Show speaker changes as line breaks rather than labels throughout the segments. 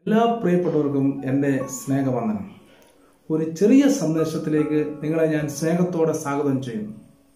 എല്ലാ പ്രിയപ്പെട്ടവർക്കും എൻ്റെ സ്നേഹവന്ദനം ഒരു ചെറിയ സന്ദേശത്തിലേക്ക് നിങ്ങളെ ഞാൻ സ്നേഹത്തോടെ സ്വാഗതം ചെയ്യുന്നു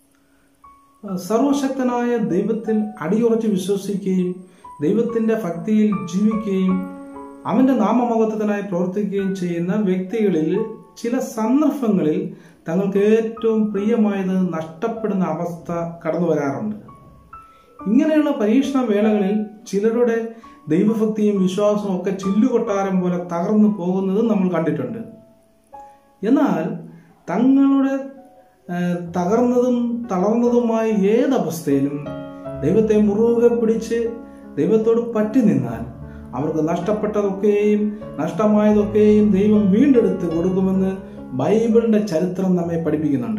സർവശക്തനായ ദൈവത്തിൽ അടിയുറച്ച് വിശ്വസിക്കുകയും ദൈവത്തിൻ്റെ ഭക്തിയിൽ ജീവിക്കുകയും അവൻ്റെ നാമമഹത്വത്തിനായി പ്രവർത്തിക്കുകയും ചെയ്യുന്ന വ്യക്തികളിൽ ചില സന്ദർഭങ്ങളിൽ തങ്ങൾക്ക് ഏറ്റവും പ്രിയമായത് നഷ്ടപ്പെടുന്ന അവസ്ഥ കടന്നു വരാറുണ്ട് ഇങ്ങനെയുള്ള പരീക്ഷണ വേളകളിൽ ചിലരുടെ ദൈവഭക്തിയും വിശ്വാസവും ഒക്കെ ചില്ലുകൊട്ടാരം പോലെ തകർന്നു പോകുന്നത് നമ്മൾ കണ്ടിട്ടുണ്ട് എന്നാൽ തങ്ങളുടെ ഏഹ്, തകർന്നതും തളർന്നതുമായ ഏതവസ്ഥയിലും ദൈവത്തെ മുറുകെ പിടിച്ച് ദൈവത്തോട് പറ്റി നിന്നാൽ അവർക്ക് നഷ്ടപ്പെട്ടതൊക്കെയും നഷ്ടമായതൊക്കെയും ദൈവം വീണ്ടെടുത്ത് കൊടുക്കുമെന്ന് ബൈബിളിന്റെ ചരിത്രം നമ്മെ പഠിപ്പിക്കുന്നുണ്ട്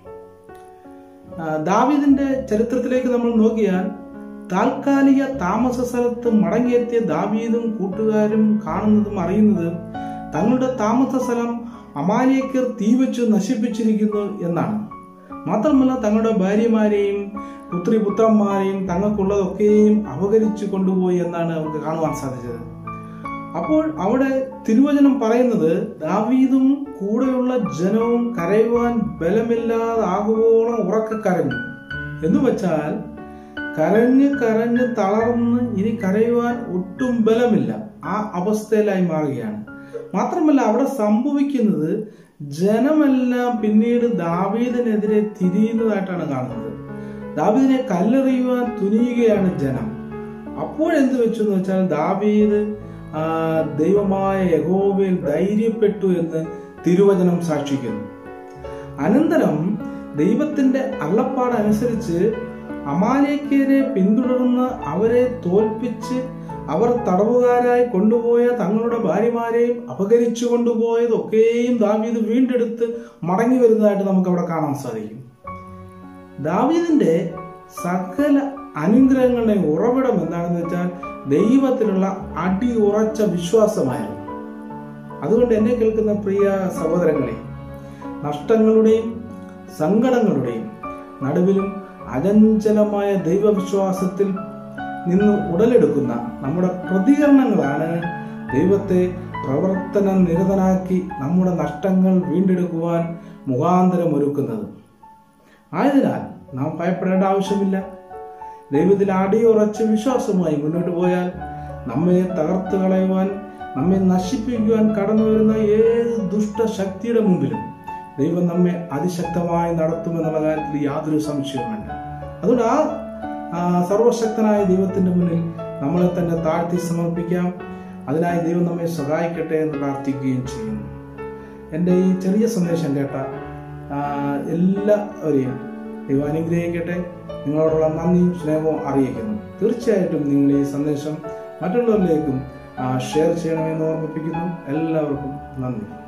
ആ, ദാവീദിന്റെ ചരിത്രത്തിലേക്ക് നമ്മൾ നോക്കിയാൽ താൽക്കാലിക താമസ സ്ഥലത്ത് മടങ്ങിയെത്തിയ ദാവീദും കൂട്ടുകാരും കാണുന്നതും അറിയുന്നതും തങ്ങളുടെ താമസ സ്ഥലം അമാലിയക്കർ തീവച്ച് നശിപ്പിച്ചിരിക്കുന്നു എന്നാണ് മാത്രമല്ല തങ്ങളുടെ ഭാര്യമാരെയും പുത്രി പുത്രന്മാരെയും തങ്ങൾക്കുള്ളതൊക്കെയും അപകരിച്ചു കൊണ്ടുപോയി എന്നാണ് അവർക്ക് കാണുവാൻ സാധിച്ചത് അപ്പോൾ അവിടെ തിരുവചനം പറയുന്നത് ദാവീദും കൂടെയുള്ള ജനവും കരയുവാൻ ബലമില്ലാതാകുവോളം ഉറക്കെ കരഞ്ഞു എന്ന് വെച്ചാൽ കരഞ്ഞ് കരഞ്ഞ് തളർന്ന് ഇനി കരയുവാൻ ഒട്ടും ബലമില്ല ആ അവസ്ഥയിലായി മാറുകയാണ് മാത്രമല്ല അവിടെ സംഭവിക്കുന്നത് ജനമെല്ലാം പിന്നീട് ദാവീദിനെതിരെ തിരിയുന്നതായിട്ടാണ് കാണുന്നത് ദാവീദിനെ കല്ലെറിയുവാൻ തുനിയുകയാണ് ജനം അപ്പോഴെന്ത് വെച്ചു എന്ന് വെച്ചാൽ ദാവീദ് ആ, ദൈവമായ യഹോവയിൽ ധൈര്യപ്പെട്ടു എന്ന് തിരുവചനം സാക്ഷിക്കുന്നു അനന്തരം ദൈവത്തിന്റെ അള്ളപ്പാടനുസരിച്ച് അമാലേക്കരെ പിന്തുടർന്ന് അവരെ തോൽപ്പിച്ച് അവർ തടവുകാരായി കൊണ്ടുപോയ തങ്ങളുടെ ഭാര്യമാരെയും അപകരിച്ചു കൊണ്ടുപോയതൊക്കെയും ദാവീദ് വീണ്ടെടുത്ത് മടങ്ങി വരുന്നതായിട്ട് നമുക്ക് അവിടെ കാണാൻ സാധിക്കും ദാവീദിന്റെ സകല അനുഗ്രഹങ്ങളുടെ ഉറവിടം എന്താണെന്ന് വെച്ചാൽ ദൈവത്തിലുള്ള അടിയുറച്ച വിശ്വാസമായിരുന്നു അതുകൊണ്ട് എന്നെ കേൾക്കുന്ന പ്രിയ സഹോദരങ്ങളെ നഷ്ടങ്ങളുടെയും സങ്കടങ്ങളുടെയും നടുവിലും അചഞ്ചലമായ ദൈവവിശ്വാസത്തിൽ നിന്ന് ഉടലെടുക്കുന്ന നമ്മുടെ പ്രതികരണങ്ങളാണ് ദൈവത്തെ പ്രവർത്തന നിരതനാക്കി നമ്മുടെ നഷ്ടങ്ങൾ വീണ്ടെടുക്കുവാൻ മുഖാന്തരമൊരുക്കുന്നത് ആയതിനാൽ നാം ഭയപ്പെടേണ്ട ആവശ്യമില്ല ദൈവത്തിൽ അടിയുറച്ച വിശ്വാസവുമായി മുന്നോട്ട് പോയാൽ നമ്മെ തകർത്ത് കളയുവാൻ നമ്മെ നശിപ്പിക്കുവാൻ കടന്നു വരുന്ന ഏത് ദുഷ്ടശക്തിയുടെ മുമ്പിലും ദൈവം നമ്മെ അതിശക്തമായി നടത്തുമെന്നുള്ള കാര്യത്തിൽ യാതൊരു സംശയവും വേണ്ട അതുകൊണ്ട് ആ ആ സർവശക്തനായ ദൈവത്തിന്റെ മുന്നിൽ നമ്മളെ തന്നെ താഴ്ത്തി സമർപ്പിക്കാം അതിനായി ദൈവം നമ്മെ സഹായിക്കട്ടെ എന്ന് പ്രാർത്ഥിക്കുകയും ചെയ്യുന്നു എൻ്റെ ഈ ചെറിയ സന്ദേശം കേട്ട ആ, എല്ലാവരെയും ദൈവം അനുഗ്രഹിക്കട്ടെ നിങ്ങളോടുള്ള നന്ദിയും സ്നേഹവും അറിയിക്കുന്നു തീർച്ചയായിട്ടും നിങ്ങൾ ഈ സന്ദേശം മറ്റുള്ളവരിലേക്കും ഷെയർ ചെയ്യണമെന്ന് ഓർമ്മിപ്പിക്കുന്നു എല്ലാവർക്കും നന്ദി